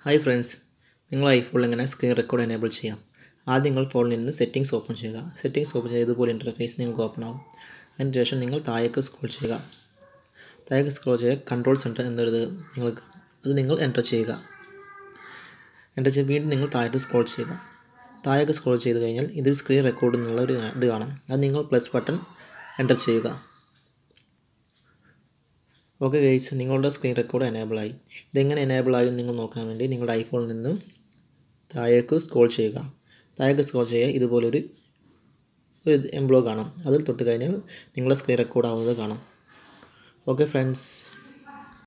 hi friends നിങ്ങൾ ഐഫോണിൽ എങ്ങനെ screen record enable ചെയ്യാം ആദ്യം നിങ്ങൾ ഫോണിൽ നിന്ന് സെറ്റിംഗ്സ് ഓപ്പൺ ചെയ്യുക സെറ്റിംഗ്സ് ഓപ്പൺ ചെയ്ത് ഇതുപോലെ ഇൻ്റർഫേസ് നിങ്ങൾക്ക് ഓപ്പൺ ആവും അതിന് ശേഷം നിങ്ങൾ താഴേക്ക് സ്ക്രോൾ ചെയ്യുക താഴേക്ക് സ്ക്രോൾ ചെയ്യുക കൺട്രോൾ സെൻറ്റർ എന്നൊരു ഇത് നിങ്ങൾക്ക് അത് നിങ്ങൾ എൻ്റർ ചെയ്യുക എൻ്റർ ചെയ്ത് വീണ്ടും നിങ്ങൾ താഴേക്ക് സ്ക്രോൾ ചെയ്യുക താഴേക്ക് സ്ക്രോൾ ചെയ്ത് കഴിഞ്ഞാൽ ഇത് സ്ക്രീൻ റെക്കോർഡ് എന്നുള്ള ഒരു ഇത് കാണാം അത് നിങ്ങൾ പ്ലസ് ബട്ടൺ എൻ്റർ ചെയ്യുക ഓക്കെ ഗൈസ് നിങ്ങളുടെ സ്ക്രീൻ റെക്കോർഡ് എനേബിൾ ആയി ഇതെങ്ങനെ എനേബിൾ ആയി എന്ന് നിങ്ങൾ നോക്കാൻ വേണ്ടി നിങ്ങളുടെ ഐഫോണിൽ നിന്നും താഴേക്ക് സ്ക്രോൾ ചെയ്യുക താഴേക്ക് സ്ക്രോൾ ചെയ്യുക ഇതുപോലൊരു ഒരു എംബ്ലോ കാണാം അതിൽ തൊട്ട് കഴിഞ്ഞാൽ നിങ്ങളുടെ സ്ക്രീൻ റെക്കോർഡ് ആവുന്നത് കാണാം ഓക്കെ ഫ്രണ്ട്സ്